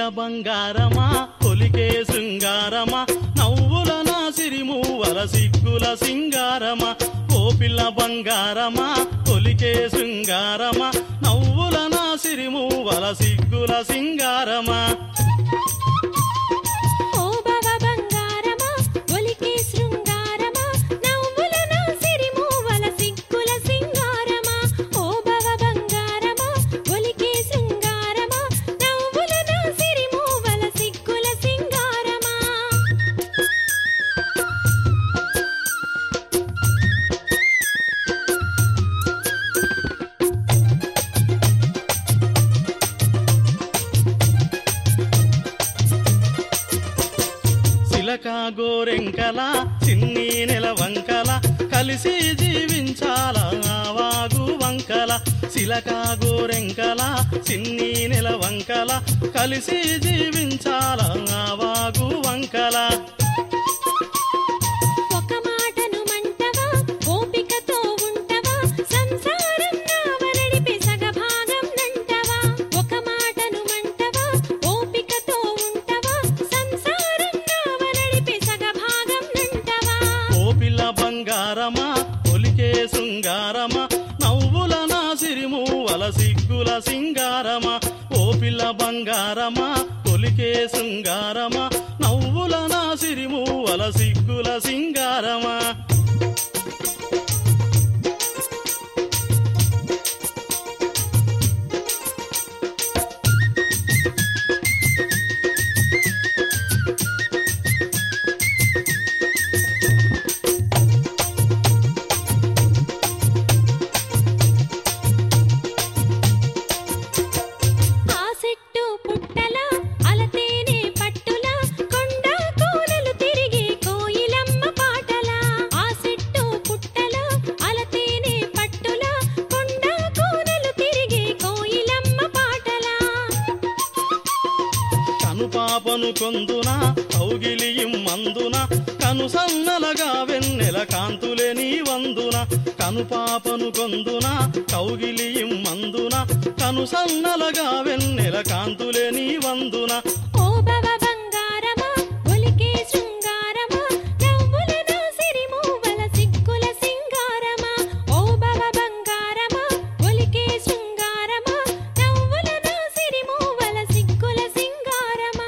బంగారమా కొలికే శృంగారమా నవ్వుల నా సిరిమూవల సిగ్గుల సింగారమా ఓ పిల్ల బంగారమా కొలికే శృంగారమా నవ్వుల నా సిరిమూవల సిగ్గుల సింగారమా ఓ బావ బంగారమా ఒలికే శృంగారమా నవ్వుల నా సిరిమూవల సిగ్గుల సింగారమా ఓ బావ బంగారమా ఒలికే శృంగారమా నవ్వుల నా సిరిమూవల సిగ్గుల సింగారమా సిలక గోరెంకల చిన్ని నెల వంకల కలిసి జీవించాల ఆవాగు వంకల సిలక గోరెంకల చిన్ని నెల వంకల కలిసి జీవించాల ఆవాగు వంకల ఒక మాటను మంటవా ఓపికతో ఉంటవా సంసారం నావనడిపే సగభాగం నంటవా ఒక మాటను మంటవా ఓపికతో ఉంటవా సంసారం నావనడిపే సగభాగం నంటవా ఓ పిల్ల బంగారమా ఒలికే శృంగారమా నవ్వుల నా సిరిమూవల సిగ్గుల సింగారమా ఓ పిల్ల బంగారమా ఒలికే శృంగారమా నవ్వుల నా సిరిమూవల సిగ్గుల సింగారమా ఆ చెట్టు పుట్టల అలతేనే పట్టుల కొండ కోనలు తిరిగి కోయిలమ్మ పాటల ఆ చెట్టు పుట్టల అలతేనే పట్టుల కొండ కోనలు తిరిగి కోయిలమ్మ పాటల కనుపాపను కొందున కౌగిలియం మందున కను సన్నలగా వెన్నెల కాంతులే నీ వందున కనుపాపను కొందున కౌగిలియం మందున కను సన్నలగా వెన్నెల కాంతులే నీ వందున ఓ బవ బంగారమా ఒలికే శృంగారమా నవ్వుల నా సిరిమూవల సిగ్గుల సింగారమా ఓ బవ బంగారమా ఒలికే శృంగారమా నవ్వుల నా సిరిమూవల సిగ్గుల సింగారమా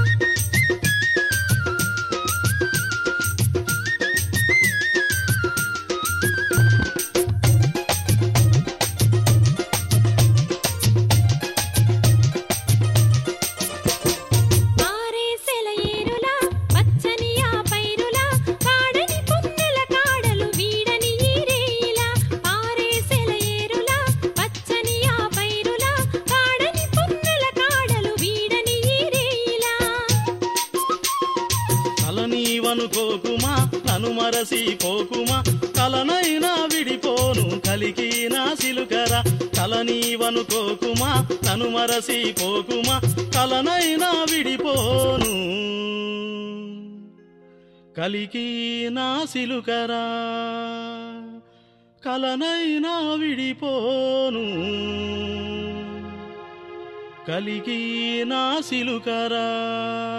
ఆరేసెల ఏరులా పచ్చని ఆ పైరులా కాడని పున్నెల కాడలు వీడని ఈ రేయిలా ఆరేసెల ఏరులా పచ్చని ఆ పైరులా కాడని పున్నెల కాడలు వీడని ఈ రేయిలా కలనీవనుకోకుమా నను మరసి పోకుమా కలనైనా విడిపోను కలికి నా సిలుకర కలనీవనుకోకుమా నను మరసి పోకుమా కలనైనా విడిపోను కలికి నా సిలుకరా కలనైనా విడిపోను కలికి నా సిలుకరా